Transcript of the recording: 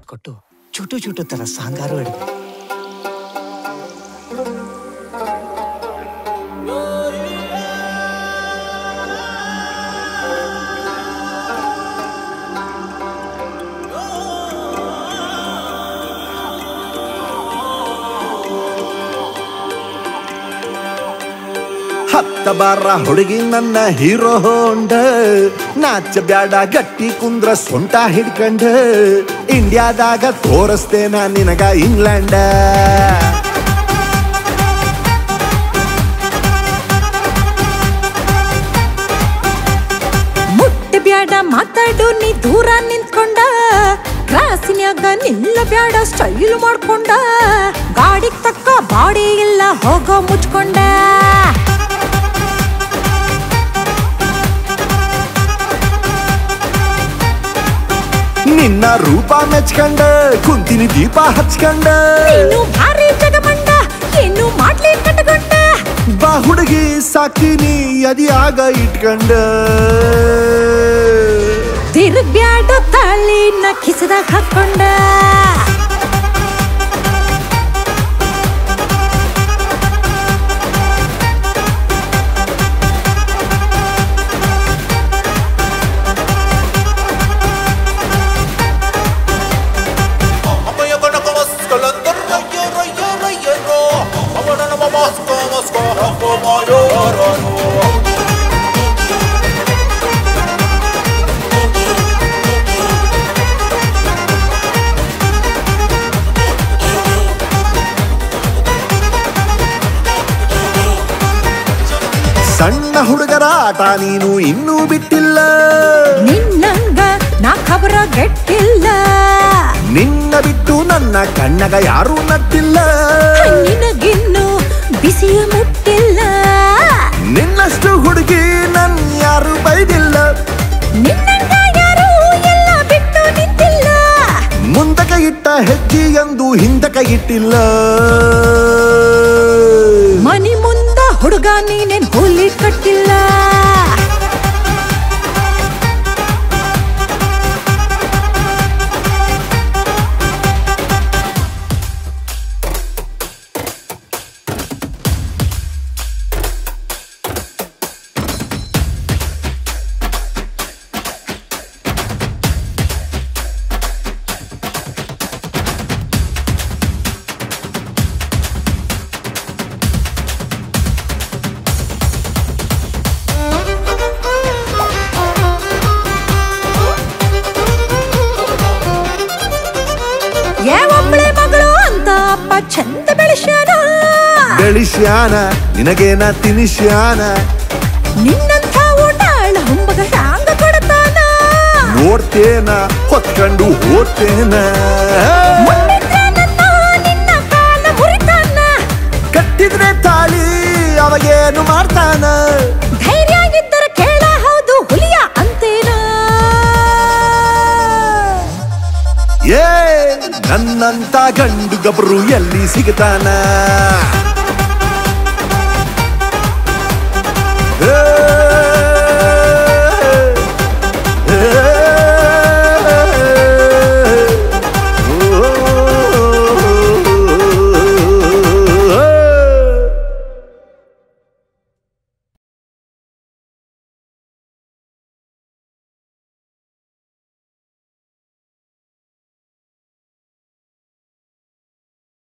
ಮಾತು ಕೊಟ್ಟು ಚುಟು ಚುಟು ತರ ಸಾಂಗಾರು ಹಿಡಿದೆ ಹತ್ತ ಬಾರ ಹುಡುಗಿ ನನ್ನ ಹೀರೋ ಹೊಂಡ ನಾಚ ಬ್ಯಾಡ ಗಟ್ಟಿ ಕುಂದ್ರ ಸೊಂಟ ಹಿಡ್ಕಂಡ ಇಂಡಿಯಾದಾಗ ತೋರಿಸ್ತೇನ ನಿನಗ ಇಂಗ್ಲೆಂಡ ಮುಟ್ಟ ಬ್ಯಾಡ ಮಾತಾಡು ನೀ ದೂರ ನಿಂತ್ಕೊಂಡ ಕ್ರಾಸಿನ್ಯಾಗ ನಿಲ್ಲ ಬ್ಯಾಡ ಸ್ಟೈಲ್ ಮಾಡ್ಕೊಂಡ ಗಾಡಿಗ್ ತಕ್ಕ ಬಾಡಿ ಇಲ್ಲ ಹೋಗೋ ಮುಚ್ಕೊಂಡ ನಿನ್ನ ರೂಪ ಮೆಚ್ಕಂಡ ಕುಂತಿನಿ ದೀಪ ಹಚ್ಕಂಡ ನೀನು ಭಾರಿ ಜಗಮಂಡ ಏನು ಮಾಡ್ಲಿ ಕಟ್ಕೊಂಡ ಬಾ ಹುಡುಗಿ ಸಾಕಿನಿ ಅದಿಯಾಗ ಇಟ್ಕಂಡ ತಿರುಗ್ ಬ್ಯಾಡ ತಾಳಿನ ಕಿಸದಾಗ ಹಾಕೊಂಡ ಸಣ್ಣ ಹುಡುಗರ ಆಟ ನೀನು ಇನ್ನೂ ಬಿಟ್ಟಿಲ್ಲ ನಿನ್ನಂಗ ನಾ ಖಬರ ಗೆಟ್ಟಿಲ್ಲ ನಿನ್ನ ಬಿಟ್ಟು ನನ್ನ ಕಣ್ಣಗ ಯಾರೂ ನಟ್ಟಿಲ್ಲ ನಿನಗಿನ್ನು ಬಿಸಿಯ ಮುಟ್ಟಿಲ್ಲ ನಿನ್ನಷ್ಟು ಹುಡುಗಿ ನನ್ ಯಾರು ಬೈದಿಲ್ಲ ನಿನ್ನಂಗ ಯಾರು ಎಲ್ಲ ಬಿಟ್ಟು ನಿಂತಿಲ್ಲ ಮುಂದಕ ಇಟ್ಟ ಹೆಜ್ಜೆ ಎಂದು ಹಿಂದಕ ಇಟ್ಟಿಲ್ಲ ಮನಿ ಮುಂದ ಹುಡುಗ ನೀನೇನ್ ಹೋಲಿ ಕಟ್ಟಿಲ್ಲ ಏ ಒಬ್ಳೆ ಮಗಳು ಅಂತ ಅಪ್ಪ ಚಂದ ಬೆಳೆಸ್ಯಾನ ಬೆಳಿಸ್ಯಾನ ನಿನಗೇನ ತಿನಿಸ್ಯಾನ ನಿನ್ನಂಥ ಊಟಾಳ ಹುಂಬಗ ಹ್ಯಾಂಗ ಕೊಡತಾನ ನೋಡ್ತೇನ ಹೊತ್ಕೊಂಡು ಹೋಗ್ತೇನ ಮುಟ್ಟಿದ್ರೆ ನನ್ನ ನಿನ್ನ ಕಾಲ ಮುರಿತಾನ ಕಟ್ಟಿದ್ರೆ ತಾಳಿ ಅವಾಗೇನು ಮಾಡ್ತಾನ ಧೈರ್ಯ ಇದ್ದರೆ ಕೇಳ ಹೌದು ಹುಲಿಯ ಅಂತೇನ ಏ ನನ್ನಂತ ಗಂಡು ಗಬ್ರು ಎಲ್ಲಿ ಸಿಗ್ತಾನ